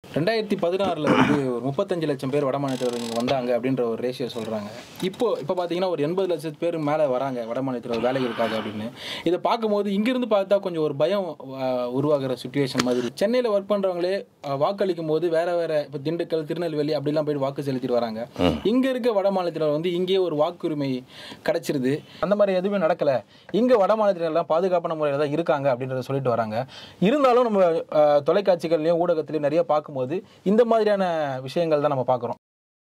ரெண்டாயிரத்தி பதினாறில் வந்து ஒரு முப்பத்தஞ்சு லட்சம் பேர் வட மாநிலத்தில் இங்கே வந்தாங்க அப்படின்ற ஒரு ரேஷியோ சொல்கிறாங்க இப்போ இப்போ பார்த்தீங்கன்னா ஒரு எண்பது லட்சம் பேர் மேலே வராங்க வட மாநிலத்தில் வேலைகளுக்காக அப்படின்னு இதை பார்க்கும்போது இங்கிருந்து பார்த்தா கொஞ்சம் ஒரு பயம் ஆஹ், உருவாகிற சுச்சுவேஷன் மாதிரி சென்னையில் ஒர்க் பண்ணுறவங்களே வாக்களிக்கும் போது வேற வேற இப்போ திண்டுக்கல் திருநெல்வேலி அப்படிலாம் போயிட்டு வாக்கு செலுத்திட்டு வராங்க இங்கே இருக்க வட மாநிலத்தில் வந்து இங்கேயே ஒரு வாக்குரிமை கிடைச்சிருது அந்த மாதிரி எதுவுமே நடக்கலை இங்கே வட மாநிலத்திலாம் பாதுகாப்பான முறையில் தான் இருக்காங்க அப்படின்றத சொல்லிட்டு வராங்க இருந்தாலும் நம்ம ஆஹ், தொலைக்காட்சிகள்லையும் ஊடகத்திலையும் நிறைய பார்க்கும்போது இந்த மாதிரியான விஷயங்கள் தான் நம்ம பார்க்குறோம்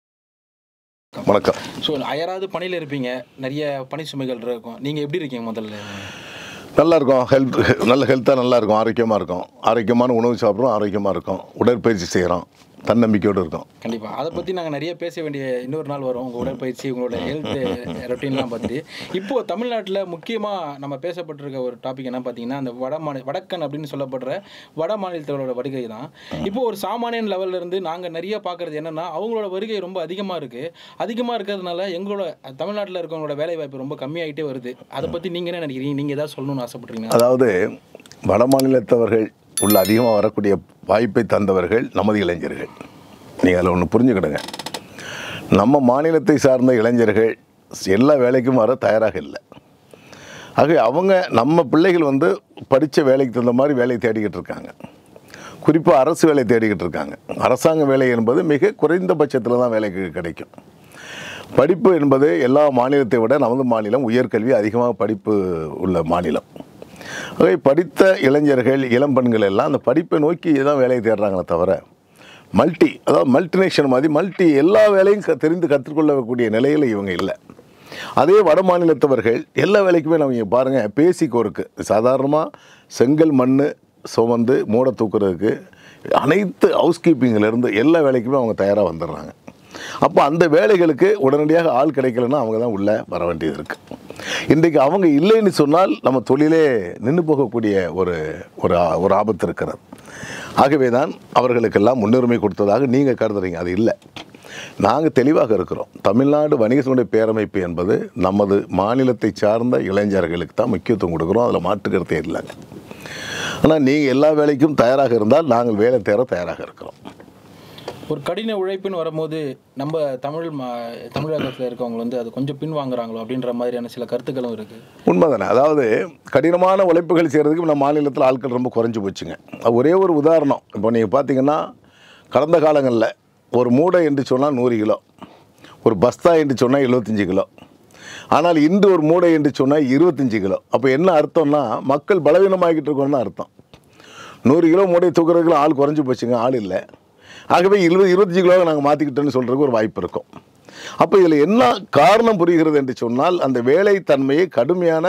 வணக்கம் ஸோ அயராது பணியில் இருப்பீங்க நிறைய பணி சுமைகள் இருக்கும் நீங்கள் எப்படி இருக்கீங்க முதல்ல நல்லா இருக்கும் ஹெல்த் நல்ல ஹெல்த்தாக நல்லா இருக்கும் ஆரோக்கியமாக இருக்கும் ஆரோக்கியமான உணவு சாப்பிட்றோம் ஆரோக்கியமாக இருக்கும் உடற்பயிற்சி செய்கிறோம் தன்னம்பிக்கையோடு இருக்கும் கண்டிப்பாக அதை பற்றி நாங்கள் நிறைய பேச வேண்டிய இன்னொரு நாள் வரும் உங்கள் உடற்பயிற்சி உங்களோட ஹெல்த் ரொட்டீன்லாம் பற்றி இப்போது தமிழ்நாட்டில் முக்கியமாக நம்ம பேசப்பட்டிருக்க ஒரு டாபிக் என்ன பார்த்தீங்கன்னா அந்த வட மாநில வடக்கன் அப்படின்னு சொல்லப்படுற வட மாநிலத்தோட வருகை தான் இப்போ ஒரு சாமானியன் லெவல்ல இருந்து நாங்கள் நிறைய பார்க்குறது என்னென்னா அவங்களோட வருகை ரொம்ப அதிகமாக இருக்குது அதிகமாக இருக்கிறதுனால எங்களோட தமிழ்நாட்டில் இருக்கவங்களோட வேலை வாய்ப்பு ரொம்ப கம்மியாயிட்டே வருது அதை பற்றி நீங்கள் என்ன நினைக்கிறீங்க நீங்கள் ஏதாவது சொல்லணும்னு ஆசைப்படுறீங்க அதாவது வட மாநிலத்தவர்கள் உள்ள அதிகமாக வரக்கூடிய வாய்ப்பை தந்தவர்கள் நமது இளைஞர்கள் நீங்கள் அதில் ஒன்று புரிஞ்சுக்கிடுங்க நம்ம மாநிலத்தை சார்ந்த இளைஞர்கள் எல்லா வேலைக்கும் வர தயாராக இல்லை ஆகவே அவங்க நம்ம பிள்ளைகள் வந்து படித்த வேலைக்கு தகுந்த மாதிரி வேலையை தேடிக்கிட்டு இருக்காங்க குறிப்பாக அரசு வேலை தேடிக்கிட்டு இருக்காங்க அரசாங்க வேலை என்பது மிக குறைந்தபட்சத்தில் தான் வேலைக்கு கிடைக்கும் படிப்பு என்பது எல்லா மாநிலத்தை விட நமது மாநிலம் உயர்கல்வி அதிகமாக படிப்பு உள்ள மாநிலம் ஆகவே படித்த இளைஞர்கள் இளம் பெண்கள் எல்லாம் அந்த படிப்பை நோக்கி தான் வேலையை தேடுறாங்களே தவிர மல்டி அதாவது மல்டிநேஷன் மாதிரி மல்டி எல்லா வேலையும் க- தெரிந்து கற்றுக்கொள்ளக்கூடிய நிலையில் இவங்க இல்லை அதே வட மாநிலத்தவர்கள் எல்லா வேலைக்குமே நம்ம இங்கே பாருங்கள் பேசிக் ஒர்க்கு சாதாரணமாக செங்கல் மண் சுமந்து மூட தூக்குறதுக்கு அனைத்து ஹவுஸ் கீப்பிங்கிலேருந்து எல்லா வேலைக்குமே அவங்க தயாராக வந்துடுறாங்க அப்போ அந்த வேலைகளுக்கு உடனடியாக ஆள் கிடைக்கலன்னா அவங்க தான் உள்ளே வர வேண்டியது இருக்குது இன்றைக்கு அவங்க இல்லைன்னு சொன்னால் நம்ம தொழிலே நின்று போகக்கூடிய ஒரு ஒரு ஆ- ஒரு ஆபத்து இருக்கிறது ஆகவே தான் அவர்களுக்கெல்லாம் முன்னுரிமை கொடுத்ததாக நீங்கள் கருதுறீங்க அது இல்லை நாங்கள் தெளிவாக இருக்கிறோம் தமிழ்நாடு வணிக சந்தை பேரமைப்பு என்பது நமது மாநிலத்தை சார்ந்த இளைஞர்களுக்கு தான் முக்கியத்துவம் கொடுக்குறோம் அதில் மாற்றுக்கிறதே இல்லைங்க ஆனால் நீங்கள் எல்லா வேலைக்கும் தயாராக இருந்தால் நாங்கள் வேலை தேர தயாராக இருக்கிறோம் ஒரு கடின உழைப்புன்னு வரும்போது நம்ம தமிழ் மா தமிழகத்தில் இருக்கவங்க வந்து அது கொஞ்சம் பின்வாங்குறாங்களோ அப்படின்ற மாதிரியான சில கருத்துக்களும் இருக்குது உண்மைதானே அதாவது கடினமான உழைப்புகள் செய்கிறதுக்கு நம்ம மாநிலத்தில் ஆட்கள் ரொம்ப குறைஞ்சி போச்சுங்க அது ஒரே ஒரு உதாரணம் இப்போ நீங்கள் பார்த்தீங்கன்னா கடந்த காலங்களில் ஒரு மூடை என்று சொன்னால் நூறு கிலோ ஒரு பஸ்தா என்று சொன்னால் எழுபத்தஞ்சு கிலோ ஆனால் இன்று ஒரு மூடை என்று சொன்னால் இருபத்தஞ்சு கிலோ அப்போ என்ன அர்த்தம்னா மக்கள் பலவீனமாகிட்டு இருக்கோம்னு அர்த்தம் நூறு கிலோ மூடை தூக்குறதுக்குலாம் ஆள் குறைஞ்சி போச்சுங்க ஆள் இல்லை ஆகவே இருபது இருபத்தஞ்சு கிலோவை நாங்கள் மாற்றிக்கிட்டோன்னு சொல்கிறதுக்கு ஒரு வாய்ப்பு இருக்கும் அப்போ இதில் என்ன காரணம் புரிகிறது என்று சொன்னால் அந்த வேலை தன்மையை கடுமையான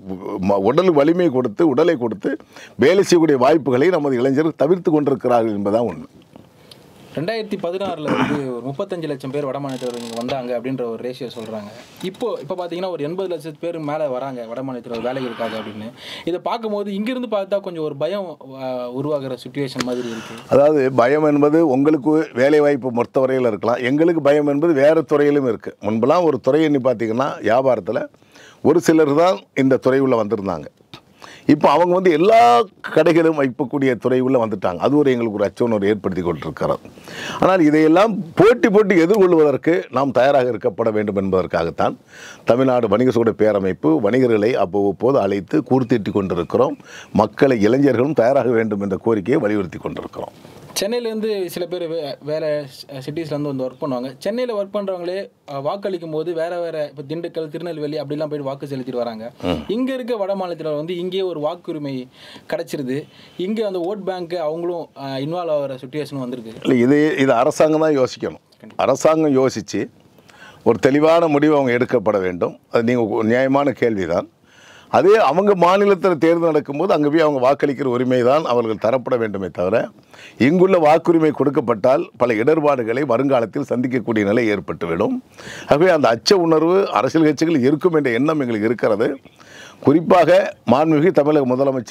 ம- உடல் வலிமை கொடுத்து உடலை கொடுத்து வேலை செய்யக்கூடிய வாய்ப்புகளை நமது இளைஞர்கள் தவிர்த்து கொண்டிருக்கிறார்கள் என்பதுதான் உண்மை ரெண்டாயிரத்தி பதினாறில் வந்து ஒரு முப்பத்தஞ்சு லட்சம் பேர் வட மாநிலத்தில் இங்கே வந்தாங்க அப்படின்ற ஒரு ரேஷியோ சொல்கிறாங்க இப்போ இப்போ பார்த்தீங்கன்னா ஒரு எண்பது லட்சம் பேர் மேலே வராங்க வட மாநிலத்தில் வேலைகளுக்காக அப்படின்னு இதை பார்க்கும்போது இங்கிருந்து பார்த்தா கொஞ்சம் ஒரு பயம் ஆஹ், உருவாகிற சுச்சுவேஷன் மாதிரி இருக்குது அதாவது பயம் என்பது உங்களுக்கு வேலை வாய்ப்பு பொறுத்தவரையில் இருக்கலாம் எங்களுக்கு பயம் என்பது வேறு துறையிலும் இருக்குது முன்பெல்லாம் ஒரு துறை எண்ணி பார்த்தீங்கன்னா வியாபாரத்தில் ஒரு சிலர் தான் இந்த துறை உள்ள வந்திருந்தாங்க இப்போ அவங்க வந்து எல்லா கடைகளும் வைக்கக்கூடிய துறை உள்ள வந்துட்டாங்க அது ஒரு எங்களுக்கு ஒரு அச்சோன்னு ஏற்படுத்தி கொண்டிருக்கிறது ஆனால் இதையெல்லாம் போட்டி போட்டு எதிர்கொள்வதற்கு நாம் தயாராக இருக்கப்பட வேண்டும் என்பதற்காகத்தான் தமிழ்நாடு வணிக சூட பேரமைப்பு வணிகர்களை அப்போது அழைத்து கூர்த்திட்டு கொண்டிருக்கிறோம் மக்களை இளைஞர்களும் தயாராக வேண்டும் என்ற கோரிக்கையை வலியுறுத்தி கொண்டிருக்கிறோம் சென்னையிலேருந்து சில பேர் வே வேலை சிட்டிஸ்லேருந்து வந்து ஒர்க் பண்ணுவாங்க சென்னையில் ஒர்க் பண்ணுறவங்களே வாக்களிக்கும் போது வேற வேற இப்போ திண்டுக்கல் திருநெல்வேலி அப்படிலாம் போயிட்டு வாக்கு செலுத்திட்டு வராங்க இங்கே இருக்க வட மாநிலத்தில் வந்து இங்கேயே ஒரு வாக்குரிமை கிடைச்சிருது இங்கே அந்த ஓட் பேங்க்கு அவங்களும் இன்வால்வ் ஆகிற சுச்சுவேஷன் வந்திருக்கு இல்லை இது இது அரசாங்கம் தான் யோசிக்கணும் அரசாங்கம் யோசித்து ஒரு தெளிவான முடிவு அவங்க எடுக்கப்பட வேண்டும் அது நீங்கள் நியாயமான கேள்வி தான் அதே அவங்க மாநிலத்தில் தேர்தல் நடக்கும்போது அங்கே போய் அவங்க வாக்களிக்கிற உரிமை தான் அவர்கள் தரப்பட வேண்டுமே தவிர இங்குள்ள வாக்குரிமை கொடுக்கப்பட்டால் பல இடர்பாடுகளை வருங்காலத்தில் சந்திக்கக்கூடிய நிலை ஏற்பட்டுவிடும் ஆகவே அந்த அச்ச உணர்வு அரசியல் கட்சிகள் இருக்கும் என்ற எண்ணம் எங்களுக்கு இருக்கிறது குறிப்பாக மாண்புமிகு தமிழக முதலமைச்சர்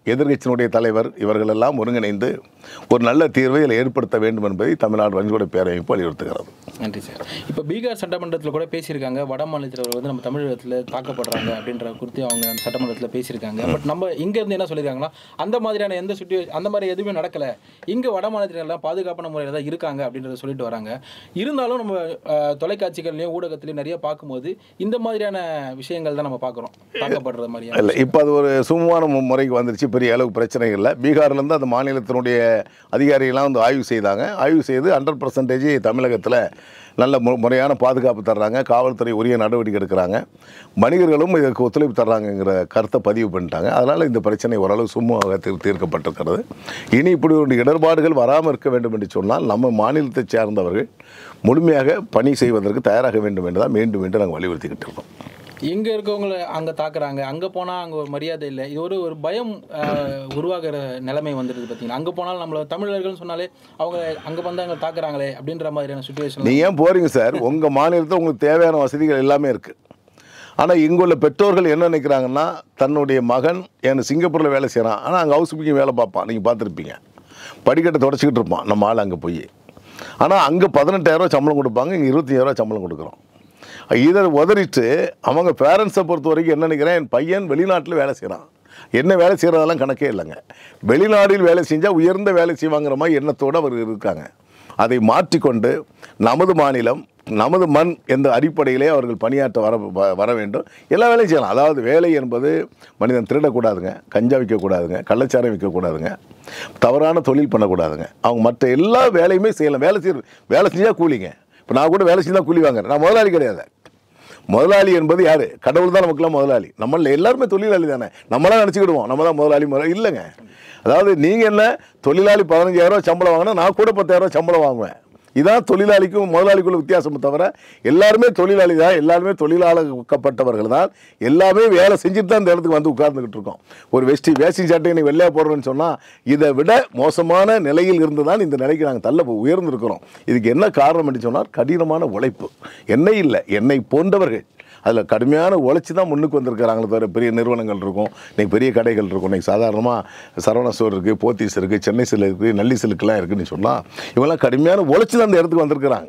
எதிர்க்கட்சியினுடைய தலைவர் இவர்களெல்லாம் ஒருங்கிணைந்து ஒரு நல்ல தீர்வை இதில் ஏற்படுத்த வேண்டும் என்பதை தமிழ்நாடு வன்கொடை பேரமைப்பு வலியுறுத்துகிறது நன்றி சார் இப்போ பீகார் சட்டமன்றத்தில் கூட பேசியிருக்காங்க வட மாநிலத்தில் வந்து நம்ம தமிழகத்தில் தாக்கப்படுறாங்க அப்படின்ற குறித்து அவங்க அந்த சட்டமன்றத்தில் பேசியிருக்காங்க பட் நம்ம இங்கேருந்து என்ன சொல்லியிருக்காங்கன்னா அந்த மாதிரியான எந்த சுச்சுவேஷன் அந்த மாதிரி எதுவுமே நடக்கலை இங்கே வட மாநிலத்திலாம் பாதுகாப்பான முறையில் தான் இருக்காங்க அப்படின்றத சொல்லிட்டு வராங்க இருந்தாலும் நம்ம அஹ், தொலைக்காட்சிகள்லையும் ஊடகத்துலையும் நிறைய பார்க்கும்போது இந்த மாதிரியான விஷயங்கள் தான் நம்ம பார்க்குறோம் தாக்கப்படுற மாதிரியான இல்லை இப்போ அது ஒரு சுமூகமான மு- முறைக்கு வந்துருச்சு பெரிய அளவு பிரச்சனைகள் இல்லை பீகார்லேருந்து அந்த மாநிலத்தினுடைய அதிகாரிகள்லாம் வந்து ஆய்வு செய்தாங்க ஆய்வு செய்து ஹண்ட்ரட் பர்சன்டேஜ் தமிழகத்தில் நல்ல மு முறையான பாதுகாப்பு தர்றாங்க காவல்துறை உரிய நடவடிக்கை எடுக்கிறாங்க வணிகர்களும் இதற்கு ஒத்துழைப்பு தர்றாங்கங்கிற கருத்தை பதிவு பண்ணிட்டாங்க அதனால் இந்த பிரச்சனை ஓரளவு சுமூகமாக தீர் தீர்க்கப்பட்டிருக்கிறது இனி இப்படி ஒரு இடர்பாடுகள் வராமல் இருக்க வேண்டும் என்று சொன்னால் நம்ம மாநிலத்தைச் சேர்ந்தவர்கள் முழுமையாக பணி செய்வதற்கு தயாராக வேண்டும் என்று தான் மீண்டும் மீண்டும் நாங்கள் வலியுறுத்திக்கிட்டு இருக்கோம் இங்க இருக்கவங்கள அங்க தாக்குறாங்க அங்க போனா அங்க ஒரு மரியாதை இல்லை இது ஒரு ஒரு பயம் அஹ், உருவாகிற நிலைமை வந்துடுது பார்த்தீங்கன்னா அங்க போனாலும் நம்மள தமிழர்கள்னு சொன்னாலே அவங்க அங்க வந்து அங்க தாக்குறாங்களே அப்படின்ற மாதிரியான சுச்சுவேஷன் நீ ஏன் போறீங்க சார் உங்கள் மாநிலத்தில் உங்களுக்கு தேவையான வசதிகள் எல்லாமே இருக்குது ஆனால் இங்குள்ள பெற்றோர்கள் என்ன நினைக்கிறாங்கன்னா தன்னுடைய மகன் என் சிங்கப்பூரில் வேலை செய்கிறான் ஆனால் அங்கே ஹவுஸ் கீப்பிங் வேலை பார்ப்பான் நீங்கள் பார்த்துருப்பீங்க படிக்கட்டை தொடச்சிக்கிட்டு இருப்பான் நம்ம ஆள் அங்கே போய் ஆனால் அங்கே பதினெட்டாயிரரூவா சம்பளம் கொடுப்பாங்க இங்கே இருபத்தஞ்சாயிரரூவா சம்பளம் கொடுக்குறோம் இதை உதறிட்டு அவங்க பேரண்ட்ஸை பொறுத்த வரைக்கும் என்ன நினைக்கிறேன் என் பையன் வெளிநாட்டில் வேலை செய்கிறான் என்ன வேலை செய்கிறதெல்லாம் கணக்கே இல்லைங்க வெளிநாட்டில் வேலை செஞ்சால் உயர்ந்த வேலை செய்வாங்கிற மாதிரி எண்ணத்தோடு அவர் இருக்காங்க அதை மாற்றிக்கொண்டு நமது மாநிலம் நமது மண் என்ற அடிப்படையிலே அவர்கள் பணியாற்ற வர வ- வர வேண்டும் எல்லா வேலையும் செய்யலாம் அதாவது வேலை என்பது மனிதன் திருடக்கூடாதுங்க கஞ்சா விற்கக்கூடாதுங்க கள்ளச்சாரம் விற்கக்கூடாதுங்க தவறான தொழில் பண்ணக்கூடாதுங்க அவங்க மற்ற எல்லா வேலையுமே செய்யலாம் வேலை செய்ய வேலை செஞ்சால் கூலிங்க இப்போ நான் கூட வேலை செஞ்சு தான் கூலி வாங்குறேன் நான் முதலாளி கிடையாது முதலாளி என்பது யார் கடவுள் தான் நமக்குலாம் முதலாளி நம்மள எல்லாருமே தொழிலாளி தானே நம்மளாம் நினச்சிக்கிடுவோம் நம்ம தான் முதலாளி முதலாளி இல்லைங்க அதாவது நீங்கள் என்ன தொழிலாளி பதினஞ்சாயிரம் சம்பளம் வாங்கினா நான் கூட பத்தாயிரம் சம்பளம் வாங்குவேன் இதான் தொழிலாளிக்கும் முதலாளிக்குள்ள வித்தியாசம் தவிர எல்லாருமே தொழிலாளி தான் எல்லாருமே தொழிலாளக்கப்பட்டவர்கள் தான் எல்லாமே வேலை செஞ்சுட்டு தான் இந்த இடத்துக்கு வந்து உட்கார்ந்துக்கிட்டு இருக்கோம் ஒரு வெஸ்டி வேஷ்டி சட்டை நீ வெள்ளையா போடுறேன்னு சொன்னால் இதை விட மோசமான நிலையில் இருந்து தான் இந்த நிலைக்கு நாங்கள் தள்ள போ- உயர்ந்திருக்கிறோம் இதுக்கு என்ன காரணம் என்று சொன்னால் கடினமான உழைப்பு என்னை இல்லை என்னை போன்றவர்கள் அதில் கடுமையான உழைச்சி தான் முன்னுக்கு வந்திருக்கிறாங்களே தவிர பெரிய நிறுவனங்கள் இருக்கும் இன்னைக்கு பெரிய கடைகள் இருக்கும் இன்னைக்கு சாதாரணமாக சரவண ஸ்டோர் இருக்குது போத்தீஸ் இருக்குது சென்னை சில் இருக்குது நல்லி சிலுக்கெல்லாம் இருக்குன்னு சொன்னால் இவங்கெல்லாம் கடுமையான உழைச்சி தான் அந்த இடத்துக்கு வந்திருக்கிறாங்க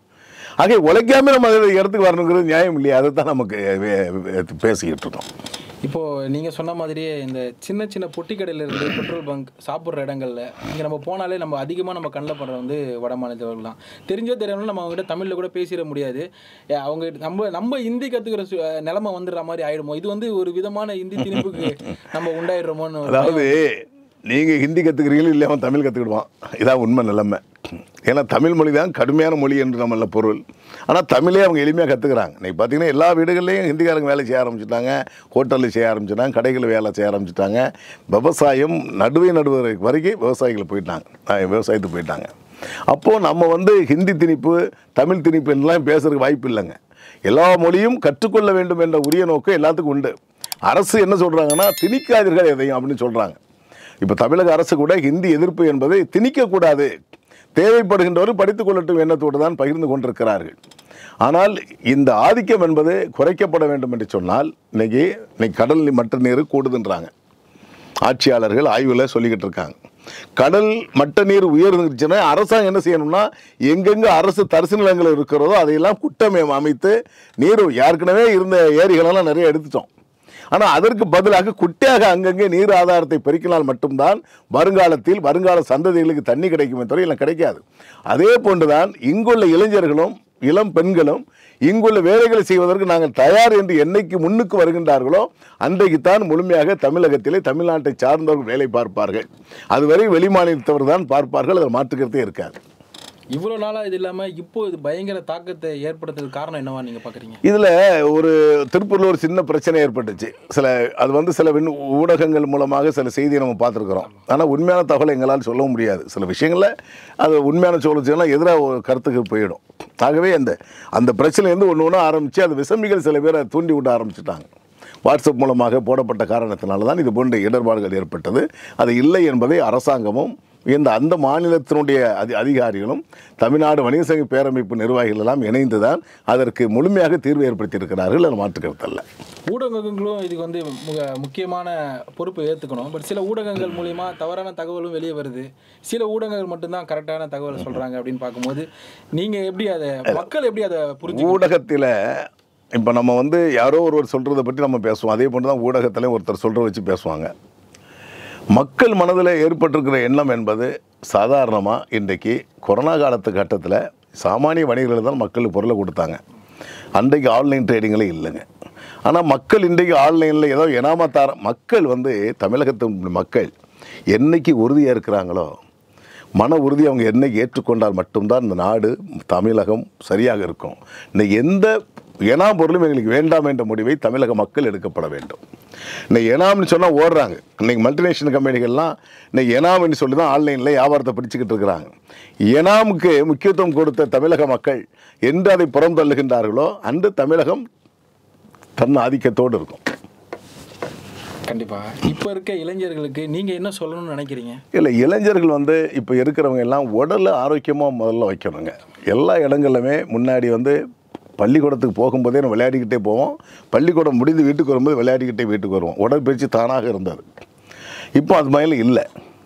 ஆக உழைக்காம நம்ம அந்த இடத்துக்கு வரணுங்கிறது நியாயம் இல்லையா அதை தான் நமக்கு வே- வே- பேசிக்கிட்டு இருக்கோம் இப்போ நீங்க சொன்ன மாதிரியே இந்த சின்ன சின்ன பொட்டி கடையில இருந்து பெட்ரோல் பங்க் சாப்பிட்ற இடங்கள்ல இங்க நம்ம போனாலே நம்ம அதிகமா நம்ம கண்ணில் படுற வந்து வட மாநிலத்தவர்கள் தான் தெரிஞ்சோ தெரியாமலும் நம்ம அவங்ககிட்ட தமிழ்ல கூட பேசிட முடியாது ஏ, அவங்க நம்ம நம்ம ஹிந்தி கத்துக்கிற சு- நிலைமை வந்துடுற மாதிரி ஆயிடுமோ இது வந்து ஒரு விதமான ஹிந்தி திணிப்புக்கு நம்ம உண்டாயிடுறோமோன்னு ஒரு அதாவது நீங்கள் ஹிந்தி கற்றுக்கிறீங்களோ இல்லையா அவன் தமிழ் கற்றுக்கிடுவான் இதான் உண்மை நிலைமை ஏன்னா தமிழ் மொழி தான் கடுமையான மொழி என்று நம்மள பொருள் ஆனால் தமிழே அவங்க எளிமையாக கற்றுக்குறாங்க இன்னைக்கு பார்த்தீங்கன்னா எல்லா வீடுகள்லையும் ஹிந்திக்காரங்க வேலை செய்ய ஆரம்பிச்சிட்டாங்க ஹோட்டலில் செய்ய ஆரம்பிச்சிட்டாங்க கடைகளில் வேலை செய்ய ஆரம்பிச்சிட்டாங்க விவசாயம் நடுவே நடுவரை வரைக்கும் விவசாயிகள் போயிட்டாங்க அஹ் விவசாயத்துக்கு போயிட்டாங்க அப்போது நம்ம வந்து ஹிந்தி திணிப்பு தமிழ் திணிப்பு எல்லாம் பேசுறதுக்கு வாய்ப்பு இல்லைங்க எல்லா மொழியும் கற்றுக்கொள்ள வேண்டும் என்ற உரிய நோக்கம் எல்லாத்துக்கும் உண்டு அரசு என்ன சொல்கிறாங்கன்னா திணிக்காதீர்கள் எதையும் அப்படின்னு சொல்கிறாங்க இப்போ தமிழக அரசு கூட ஹிந்தி எதிர்ப்பு என்பதை திணிக்கக்கூடாது தேவைப்படுகின்றவர் படித்துக் கொள்ளட்டும் எண்ணத்தோடு தான் பகிர்ந்து கொண்டிருக்கிறார்கள் ஆனால் இந்த ஆதிக்கம் என்பது குறைக்கப்பட வேண்டும் என்று சொன்னால் இன்னைக்கு இன்னைக்கு கடல் மற்ற நீர் கூடுதுன்றாங்க ஆட்சியாளர்கள் ஆய்வில் சொல்லிக்கிட்டு இருக்காங்க கடல் மட்ட நீர் உயர்ந்துச்சுன்னா அரசாங்கம் என்ன செய்யணும்னா எங்கெங்க அரசு தரிசு நிலங்கள் இருக்கிறதோ அதையெல்லாம் குட்டமயம் அமைத்து நீர் ஏற்கனவே இருந்த ஏரிகளெல்லாம் நிறைய எடுத்துட்டோம் ஆனால் அதற்கு பதிலாக குட்டையாக அங்கங்கே நீர் ஆதாரத்தை பெருக்கினால் மட்டும்தான் வருங்காலத்தில் வருங்கால சந்ததிகளுக்கு தண்ணி கிடைக்குமே தவிர இல்லை கிடைக்காது அதே போன்றுதான் இங்குள்ள இளைஞர்களும் இளம் பெண்களும் இங்குள்ள வேலைகளை செய்வதற்கு நாங்கள் தயார் என்று என்னைக்கு முன்னுக்கு வருகின்றார்களோ அன்றைக்குத்தான் முழுமையாக தமிழகத்திலே தமிழ்நாட்டை சார்ந்தவர்கள் வேலை பார்ப்பார்கள் அதுவரை வெளிமாநிலத்தவர் தான் பார்ப்பார்கள் அதில் மாற்றுக்கிறதே இருக்காது இவ்வளோ நாளா இது இல்லாம இப்போ இது பயங்கர தாக்கத்தை ஏற்படுத்துறதுக்கு காரணம் என்னவா நீங்க பாக்குறீங்க இதில் ஒரு திருப்பூரில் ஒரு சின்ன பிரச்சனை ஏற்பட்டுச்சு சில அது வந்து சில விண் ஊடகங்கள் மூலமாக சில செய்தியை நம்ம பார்த்துருக்குறோம் ஆனால் உண்மையான தகவலை எங்களால் சொல்ல முடியாது சில விஷயங்களில் அது உண்மையான சொல்லுச்சுன்னா எதிராக ஒரு கருத்துக்கு போயிடும் ஆகவே அந்த அந்த பிரச்சனைலேருந்து ஒன்று ஒன்று ஆரம்பித்து அது விசமிகள் சில பேரை தூண்டி விட ஆரம்பிச்சிட்டாங்க வாட்ஸ்அப் மூலமாக போடப்பட்ட காரணத்தினால தான் இது போன்ற இடர்பாடுகள் ஏற்பட்டது அது இல்லை என்பதை அரசாங்கமும் இந்த அந்த மாநிலத்தினுடைய அதி அதிகாரிகளும் தமிழ்நாடு வணிக சங்க பேரமைப்பு நிர்வாகிகள் எல்லாம் இணைந்து தான் அதற்கு முழுமையாக தீர்வு ஏற்படுத்தியிருக்கிறார்கள் அது மாற்றுக்கருத்தல்ல ஊடகங்களும் இதுக்கு வந்து முக முக்கியமான பொறுப்பை ஏற்றுக்கணும் பட் சில ஊடகங்கள் மூலிமா தவறான தகவலும் வெளியே வருது சில ஊடகங்கள் மட்டும்தான் கரெக்டான தகவலை சொல்கிறாங்க அப்படின்னு பார்க்கும்போது நீங்கள் எப்படி அதை மக்கள் எப்படி அதை புரிஞ்சு ஊடகத்தில் இப்போ நம்ம வந்து யாரோ ஒருவர் சொல்கிறத பற்றி நம்ம பேசுவோம் அதே போன்று தான் ஊடகத்தில் ஒருத்தர் சொல்கிற வச்சு பேசுவாங்க மக்கள் மனதில் ஏற்பட்டிருக்கிற எண்ணம் என்பது சாதாரணமாக இன்றைக்கு கொரோனா காலத்து கட்டத்தில் சாமானிய வணிகர்கள் தான் மக்களுக்கு பொருளை கொடுத்தாங்க அன்றைக்கு ஆன்லைன் ட்ரேடிங்களே இல்லைங்க ஆனால் மக்கள் இன்றைக்கு ஆன்லைனில் ஏதோ எனாமத்தார மக்கள் வந்து தமிழகத்து மக்கள் என்னைக்கு உறுதியாக இருக்கிறாங்களோ மன உறுதி அவங்க என்னைக்கு ஏற்றுக்கொண்டால் மட்டும்தான் இந்த நாடு தமிழகம் சரியாக இருக்கும் இன்னைக்கு எந்த எனாம் பொருளும் எங்களுக்கு வேண்டாம் என்ற முடிவை தமிழக மக்கள் எடுக்கப்பட வேண்டும் இன்னைக்கு எனாம்னு சொன்னால் ஓடுறாங்க இன்னைக்கு மல்டிநேஷனல் கம்பெனிகள்லாம் இன்னைக்கு எனாம்னு சொல்லி தான் ஆன்லைனில் வியாபாரத்தை பிடிச்சிக்கிட்டு இருக்கிறாங்க எனாமுக்கு முக்கியத்துவம் கொடுத்த தமிழக மக்கள் என்று அதை புறம் தள்ளுகின்றார்களோ அன்று தமிழகம் தன் ஆதிக்கத்தோடு இருக்கும் கண்டிப்பாக இப்போ இருக்க இளைஞர்களுக்கு நீங்கள் என்ன சொல்லணும்னு நினைக்கிறீங்க இல்லை இளைஞர்கள் வந்து இப்போ இருக்கிறவங்க எல்லாம் உடலை ஆரோக்கியமாக முதல்ல வைக்கணுங்க எல்லா இடங்கள்லுமே முன்னாடி வந்து பள்ளிக்கூடத்துக்கு போகும்போதே நம்ம விளையாடிக்கிட்டே போவோம் பள்ளிக்கூடம் முடிந்து வீட்டுக்கு வரும்போது விளையாடிக்கிட்டே வீட்டுக்கு வருவோம் உடற்பயிற்சி தானாக இருந்தது இப்போ அது மாதிரி இல்லை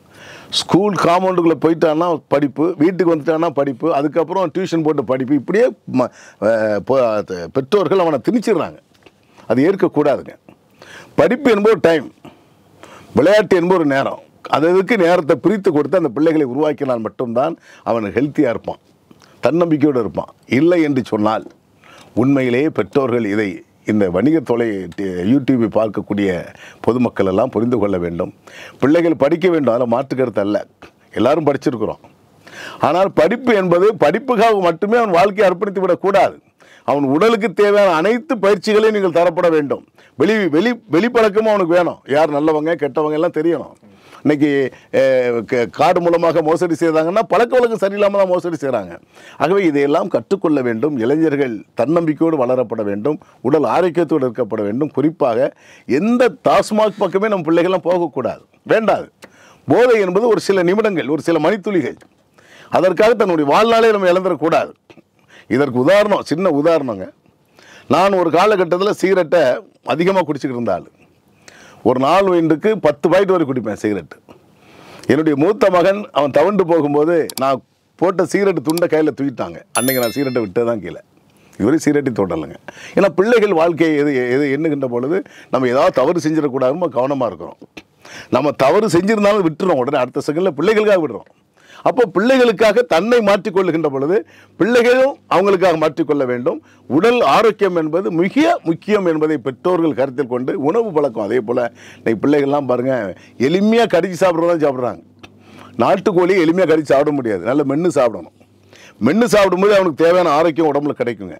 ஸ்கூல் காம்பவுண்டுக்குள்ளே போயிட்டான்னா படிப்பு வீட்டுக்கு வந்துட்டான்னா படிப்பு அதுக்கப்புறம் டியூஷன் போட்டு படிப்பு இப்படியே ம- அஹ் பொ- அது பெற்றோர்கள் அவனை திணிச்சிடுறாங்க அது ஏற்கக்கூடாதுங்க படிப்பு என்பது டைம் விளையாட்டு என்பது ஒரு நேரம் அது அதுக்கு நேரத்தை பிரித்து கொடுத்து அந்த பிள்ளைகளை உருவாக்கினால் மட்டும்தான் அவன் ஹெல்த்தியாக இருப்பான் தன்னம்பிக்கையோடு இருப்பான் இல்லை என்று சொன்னால் உண்மையிலேயே பெற்றோர்கள் இதை இந்த வணிக தொலை டி- யூடியூபை பார்க்கக்கூடிய பொதுமக்கள் எல்லாம் புரிந்து கொள்ள வேண்டும் பிள்ளைகள் படிக்க வேண்டும் அதில் மாற்றுக்கருத்து அல்ல எல்லாரும் படிச்சிருக்கிறோம் ஆனால் படிப்பு என்பது படிப்புக்காக மட்டுமே அவன் வாழ்க்கையை அர்ப்பணித்து விடக்கூடாது அவன் உடலுக்கு தேவையான அனைத்து பயிற்சிகளையும் நீங்கள் தரப்பட வேண்டும் வெளி வெளி வெளிப்பழக்கமும் அவனுக்கு வேணும் யார் நல்லவங்க கெட்டவங்க எல்லாம் தெரியணும் இன்னைக்கு அஹ், க- கார்டு மூலமாக மோசடி செய்தாங்கன்னா பழக்க வழக்கம் சரியில்லாமல் தான் மோசடி செய்கிறாங்க ஆகவே இதையெல்லாம் கற்றுக்கொள்ள வேண்டும் இளைஞர்கள் தன்னம்பிக்கையோடு வளரப்பட வேண்டும் உடல் ஆரோக்கியத்தோடு இருக்கப்பட வேண்டும் குறிப்பாக எந்த டாஸ்மாக் பக்கமே நம்ம பிள்ளைகள்லாம் போகக்கூடாது வேண்டாது போதை என்பது ஒரு சில நிமிடங்கள் ஒரு சில மணித்துளிகள் அதற்காக தன்னுடைய வாழ்நாளே நம்ம இழந்துடக்கூடாது இதற்கு உதாரணம் சின்ன உதாரணங்க நான் ஒரு காலகட்டத்தில் சிகரெட்டை அதிகமாக குடிச்சிக்கிட்டு இருந்த ஆள் ஒரு நாள் ஒன்றுக்கு பத்து பாக்கெட் வரை குடிப்பேன் சிகரெட்டு என்னுடைய மூத்த மகன் அவன் தவண்டு போகும்போது நான் போட்ட சிகரெட்டு துண்டை கையில் தூக்கிட்டாங்க அன்னைக்கு நான் சிகரெட்டை விட்டு தான் கீழே இதுவரை சிகரெட்டை தொடரலைங்க ஏன்னா பிள்ளைகள் வாழ்க்கையை எது எது எண்ணுகின்ற பொழுது நம்ம ஏதாவது தவறு செஞ்சிடக்கூடாதுன்னு கவனமாக இருக்கிறோம் நம்ம தவறு செஞ்சிருந்தாலும் விட்டுறோம் உடனே அடுத்த செகண்டில் பிள்ளைகளுக்காக விடுறோம் அப்போ பிள்ளைகளுக்காக தன்னை மாற்றிக்கொள்ளுகின்ற பொழுது பிள்ளைகளும் அவங்களுக்காக மாற்றிக்கொள்ள வேண்டும் உடல் ஆரோக்கியம் என்பது மிக முக்கியம் என்பதை பெற்றோர்கள் கருத்தில் கொண்டு உணவு பழக்கம் அதே போல் இன்னைக்கு பிள்ளைகள்லாம் பாருங்கள் எளிமையாக கடிச்சு சாப்பிட்றதா சாப்பிட்றாங்க நாட்டுக்கோழி எளிமையாக கடிச்சு சாப்பிட முடியாது நல்ல மென்று சாப்பிடணும் மென்று சாப்பிடும்போது அவனுக்கு தேவையான ஆரோக்கியம் உடம்புல கிடைக்குங்க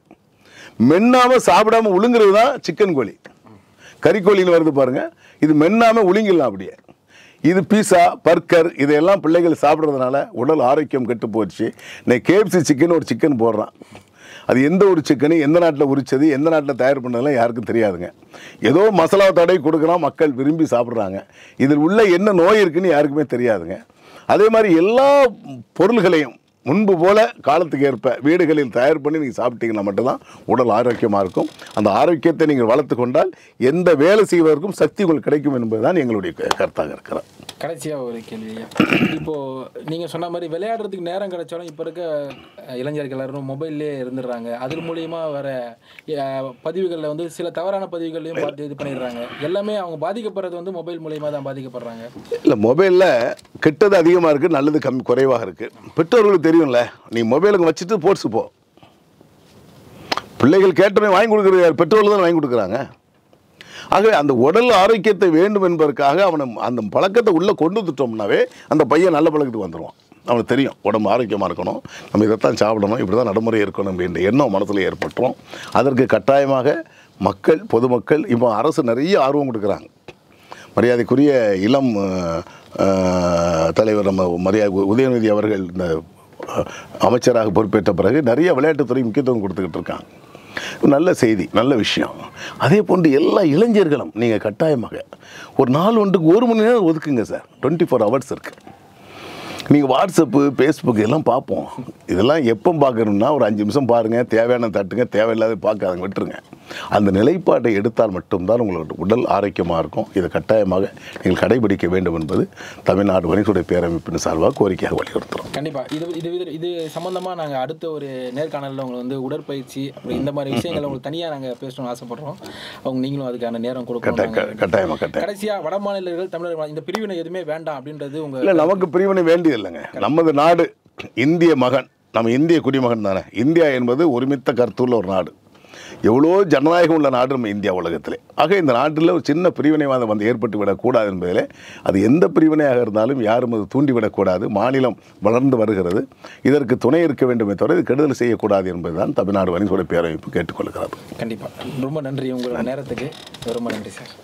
மென்னாம சாப்பிடாம உளுங்குறது தான் சிக்கன் கோழி கறிக்கோழின்னு வருது பாருங்க இது மென்னாம உளுங்கிடலாம் அப்படியே இது பீஸா பர்கர் இதையெல்லாம் பிள்ளைகள் சாப்பிட்றதுனால உடல் ஆரோக்கியம் கெட்டு போச்சு இன்னைக்கு கேஎஃப்சி சிக்கன் ஒரு சிக்கன் போடுறான் அது எந்த ஒரு சிக்கனு எந்த நாட்டில் உரிச்சது எந்த நாட்டில் தயார் பண்ணதெல்லாம் யாருக்கும் தெரியாதுங்க ஏதோ மசாலா தடவை கொடுக்குறான் மக்கள் விரும்பி சாப்பிட்றாங்க இதில் உள்ள என்ன நோய் இருக்குன்னு யாருக்குமே தெரியாதுங்க அதே மாதிரி எல்லா பொருள்களையும் முன்பு போல காலத்துக்கு ஏற்ப வீடுகளில் தயார் பண்ணி நீங்கள் சாப்பிட்டீங்கன்னா மட்டும்தான் உடல் ஆரோக்கியமாக இருக்கும் அந்த ஆரோக்கியத்தை நீங்கள் வளர்த்து கொண்டால் எந்த வேலை செய்வதற்கும் சக்தி உங்களுக்கு கிடைக்கும் என்பதுதான் எங்களுடைய க- கருத்தாக இருக்கிறது கடைசியாக ஒரு கேள்வி ஐயா இப்போ நீங்கள் சொன்ன மாதிரி விளையாடுறதுக்கு நேரம் கிடைச்சாலும் இப்போ இருக்க அஹ், இளைஞர்கள் எல்லாரும் மொபைல்லே இருந்துடுறாங்க அது மூலியமா வர அஹ், பதிவுகளில் வந்து சில தவறான பதிவுகளையும் பார்த்து இது பண்ணிடுறாங்க எல்லாமே அவங்க பாதிக்கப்படுறது வந்து மொபைல் மூலியமா தான் பாதிக்கப்படுறாங்க இல்லை மொபைலில் கெட்டது அதிகமாக இருக்குது நல்லது கம்மி குறைவாக இருக்குது பெற்றோர்களுக்கு தெரியும்ல நீ மொபைலுக்கு வச்சுட்டு போட்ஸு போ பிள்ளைகள் கேட்டவன் வாங்கி கொடுக்குறது யார் பெற்றோர்கள் தான் வாங்கி கொடுக்குறாங்க ஆகவே அந்த உடல் ஆரோக்கியத்தை வேண்டும் என்பதற்காக அவனை அந்த பழக்கத்தை உள்ளே கொண்டு வந்துட்டோம்னாவே அந்த பையன் நல்ல பழக்கத்துக்கு வந்துடுவான் அவனுக்கு தெரியும் உடம்பு ஆரோக்கியமாக இருக்கணும் நம்ம இதைத்தான் சாப்பிடணும் இப்படி தான் நடைமுறை இருக்கணும் அப்படின்ற எண்ணம் மனசில் ஏற்பட்டுரும் அதற்கு கட்டாயமாக மக்கள் பொதுமக்கள் இப்போ அரசு நிறைய ஆர்வம் கொடுக்குறாங்க மரியாதைக்குரிய இளம் அஹ், அஹ், தலைவர் நம்ம மரியாதை உதயநிதி அவர்கள் இந்த அஹ், அமைச்சராக பொறுப்பேற்ற பிறகு நிறைய விளையாட்டுத்துறை முக்கியத்துவம் கொடுத்துக்கிட்டு இருக்காங்க நல்ல செய்தி நல்ல விஷயம் அதே போன்று எல்லா இளைஞர்களும் நீங்கள் கட்டாயமாக ஒரு நாள் ஒன்றுக்கு ஒரு மணி நேரம் ஒதுக்குங்க சார் டுவெண்ட்டி ஃபோர் ஹவர்ஸ் இருக்குது நீங்கள் வாட்ஸ்அப்பு ஃபேஸ்புக் எல்லாம் பார்ப்போம் இதெல்லாம் எப்போ பார்க்கணும்னா ஒரு அஞ்சு நிமிஷம் பாருங்கள் தேவையான தட்டுங்க தேவையில்லாத பார்க்காதங்க விட்டுருங்க அந்த நிலைப்பாட்டை எடுத்தால் மட்டும்தான் உங்களோட உடல் ஆரோக்கியமாக இருக்கும் இதை கட்டாயமாக நீங்கள் கடைபிடிக்க வேண்டும் என்பது தமிழ்நாடு வணிகத்துறை பேரமைப்பின் சார்பாக கோரிக்கையாக வலியுறுத்துகிறோம் கண்டிப்பா இது இது இது இது சம்பந்தமா நாங்க அடுத்த ஒரு நேர்காணல்ல உங்களை வந்து உடற்பயிற்சி அப்புறம் இந்த மாதிரி விஷயங்களை உங்களுக்கு தனியா நாங்க பேசணும்னு ஆசைப்படுறோம் அவங்க நீங்களும் அதுக்கான நேரம் கட்டாய கொடுக்கணும் கட்டாயமாக கட்டாயம் கடைசியா வட மாநிலர்கள் தமிழர்கள் இந்த பிரிவினை எதுவுமே வேண்டாம் அப்படின்றது உங்க இல்லை நமக்கு பிரிவினை வேண்டியது இல்லைங்க நமது நாடு இந்திய மகன் நம்ம இந்திய குடிமகன் தானே இந்தியா என்பது ஒருமித்த கருத்துள்ள ஒரு நாடு எவ்வளோ ஜனநாயகம் உள்ள நாடு நம்ம இந்தியா உலகத்திலே ஆக இந்த நாட்டில் ஒரு சின்ன பிரிவினைவாதம் வந்து ஏற்பட்டு விடக்கூடாது என்பதிலே அது எந்த பிரிவினையாக இருந்தாலும் யாரும் அது தூண்டிவிடக்கூடாது மாநிலம் வளர்ந்து வருகிறது இதற்கு துணை இருக்க வேண்டுமே தவிர இது கெடுதல் செய்யக்கூடாது என்பதுதான் தமிழ்நாடு வணிகத்துறை பேரமைப்பு கேட்டுக்கொள்கிறது கண்டிப்பா ரொம்ப நன்றி உங்களோட நேரத்துக்கு ரொம்ப நன்றி சார்